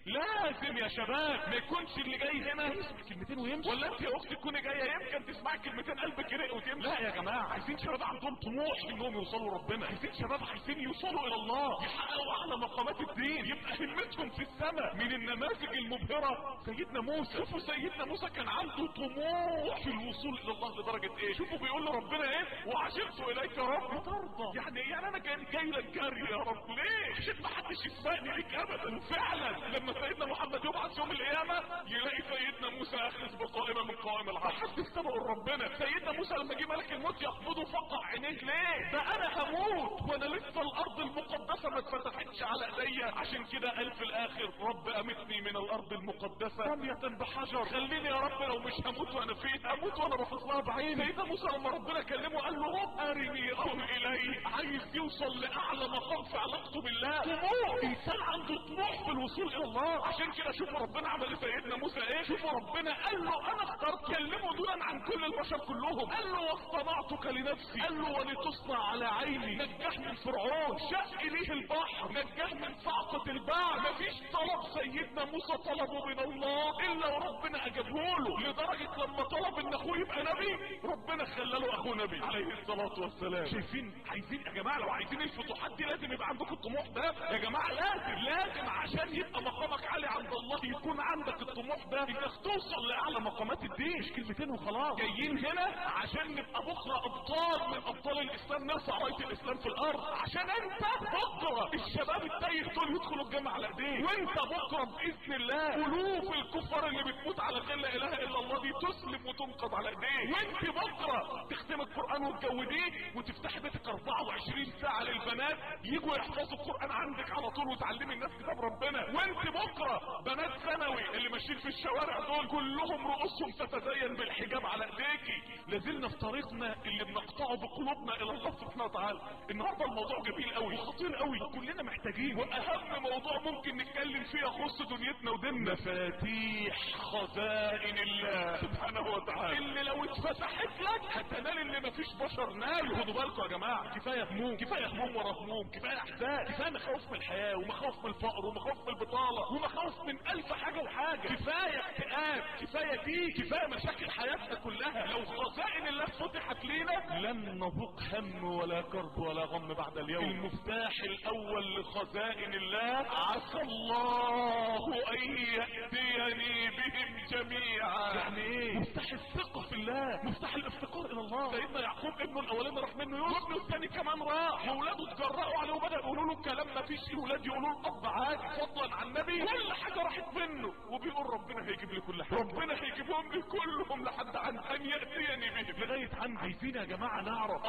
لازم يا شباب ما يكونش اللي جاي هنا يسمع كلمتين ويمشي ولا انت يا اختي تكوني جايه يمكن تسمعي كلمتين قلبك يرق وتمشي لا يا جماعه عايزين شباب عندهم طموح انهم يوصلوا ربنا عايزين شباب عايزين يوصلوا الى الله يحققوا اعلى مقامات الدين يبقى همتهم في السماء من النماذج المبهره سيدنا موسى شوفوا سيدنا موسى كان عنده طموح في الوصول الى الله لدرجه ايه شوفوا بيقول لربنا ايه وعجبت اليك يا رب ترضى يعني ايه يعني انا كان جاي لك جري يا رب ليه عشان ما حدش يسبقني ليك ابدا وفعلا لما سيدنا محمد يبعث يوم القيامه يلاقي سيدنا موسى اخذ بقائمه من قوائم العرش حد استبقوا ربنا سيدنا موسى لما جه ملك الموت يقبضه فقع عينيه ليه ده انا هموت وانا لسه الارض المقدسه ما اتفتحتش على ايديا عشان كده قال في الاخر رب امتني من الارض المقدسه رميه بحجر خليني يا رب لو مش هموت وانا فيه اموت وانا باصص لها بعيني سيدنا موسى لما ربنا كلمه قال له رب ارني انظر الي عايز يوصل لاعلى مقام في علاقته بالله طموح انسان عنده طموح في الوصول الى الله عشان كده شوفوا ربنا عمل لسيدنا موسى ايه شوفوا ربنا قال له انا اخترت كلمه دولا عن كل البشر كلهم قال له واصطنعتك لنفسي قال له ولتصنع على عيني نجح من فرعون شق ليه البحر نجح من صعقة البعر مفيش طلب سيدنا موسى طلبه من الله الا وربنا اجابه له لدرجة لما طلب ان اخوه يبقى نبي ربنا خلى له اخوه نبي عليه الصلاة والسلام شايفين عايزين يا جماعة لو عايزين الفتوحات دي لازم يبقى عندكم الطموح ده يا جماعة لازم لازم عشان يبقى مقامك عالي عند الله يكون عندك الطموح ده انك توصل لاعلى مقامات الدين مش كلمتين وخلاص جايين هنا عشان نبقى بكرة ابطال من ابطال الاسلام نرفع راية الاسلام في الارض عشان انت بكرة الشباب التايه دول يدخلوا الجامعة على ايديه وانت بكرة باذن الله الوف الكفار اللي بتموت على غير لا اله الا الله دي تسلم وتنقض على ايديه وانت بكرة تختم القرآن وتجوديه وتفتحي بيتك 24 ساعة للبنات يجوا يحفظوا القرآن عندك على طول وتعلمي الناس كتاب ربنا وانت بكرة بنات ثانوي اللي ماشيين في الشوارع دول كلهم رؤوسهم تتزين بالحجاب على ايديكي لازلنا في طريقنا اللي بنقطعه بقلوبنا الى الله سبحانه وتعالى النهارده الموضوع جميل قوي وخطير قوي كلنا محتاجين واهم موضوع ممكن نتكلم فيه يخص دنيتنا وديننا مفاتيح خزائن الله سبحانه وتعالى اللي لو اتفتحت لك هتنال اللي مفيش بشر ناله خدوا بالكم يا جماعه كفايه هموم كفايه هموم ورا هموم كفايه احزان كفايه مخاوف من الحياه ومخاوف من الفقر ومخاوف من البطاله ومخاوف من الف حاجه وحاجه كفايه اكتئاب كفايه دي كفايه مشاكل حياتنا كلها لو خزائن الله فتحت لينا لن نذوق هم ولا كرب ولا غم بعد اليوم المفتاح الاول لخزائن الله عسى الله ان ياتيني بهم جميعا يعني ايه مفتاح الثقه في الله مفتاح الافتقار الى الله سيدنا يعقوب ابنه الاولاني راح منه يوسف ابنه الثاني كمان راح واولاده اتجرأوا عليه وبدأوا يقولوا له كلام ما فيش اولاد يقولوا له الاب عادي فضلا عن النبي كل حاجه راحت منه وبيقول ربنا هيجيب لي كل حاجه ربنا هيجيبهم لي كلهم لحد عن ان ياتيني بهم لغايه عندي عايزين يا جماعه نعرف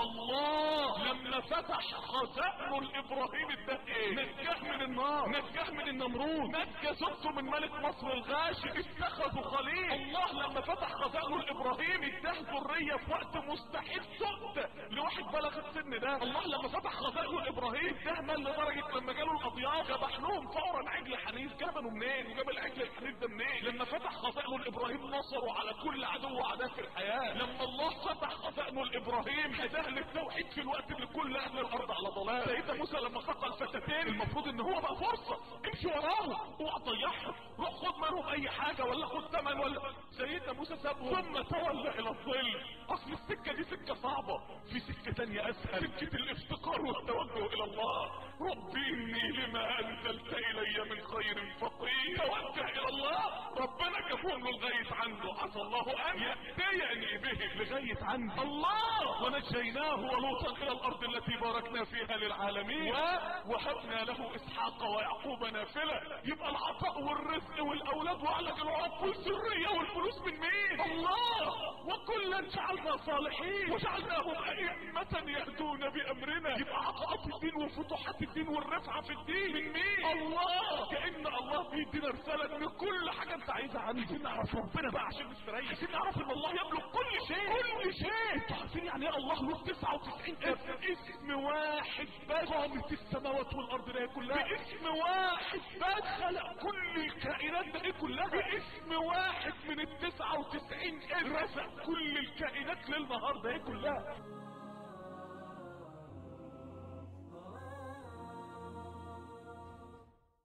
الله لما فتح خزائنه لابراهيم اداه ايه نجاه من النار نجاه من النمرود نجى زوجته من ملك مصر الغاشم اتخذوا خليل الله لما فتح خزائنه لابراهيم اداه ذريه في وقت مستحيل سد لواحد بلغ السن ده الله لما فتح خزائنه لابراهيم اداه مال لدرجه لما جاله الاضياف ذبح لهم فورا عجل حنيف جابه منين وجاب العجل الحنيف ده منين لما فتح خزائنه لابراهيم نصروا على كل عدو وعداء في الحياه لما الله فتح خزائنه لابراهيم هداه للتوحيد في الوقت اللي كل اهل الارض على ضلال سيدنا موسى لما سقى الفتاتين المفروض ان هو بقى فرصه امشي وراهم اوعى تضيعهم روح خد منهم اي حاجه ولا خد ثمن ولا سيدنا موسى سابهم ثم تولى الى الظل اصل السكه دي سكه صعبه في سكه تانية اسهل سكه الافتقار والتوجه الى الله ربي اني لما انزلت الي من خير فقير توجه الى الله ربنا جابهم له لغايه عنده عسى الله ان ياتيني بهم لغايه عنده الله ونجيناه ولوطا الى الارض التي باركنا فيها للعالمين ووهبنا له اسحاق ويعقوب نافله يبقى العطاء والرزق والاولاد وعلق العق والذريه والفلوس من مين الله وكلا جعلنا صالحين وجعلناهم ائمه يهدون بامرنا يبقى عطاءات الدين وفتوحات الدين والرفعه في الدين من مين الله كان الله بيدينا رساله ان كل حاجه انت عايزها عنده عايزين نعرف ربنا بقى عشان نستريح عايزين نعرف ان الله يملك كل شيء كل شيء انتوا عارفين يعني ايه الله له 99 اسم اسم واحد بس قامت السماوات والارض ده كلها باسم واحد بس خلق كل الكائنات ده كلها باسم واحد من ال 99 اسم رزق كل الكائنات للنهار ده كلها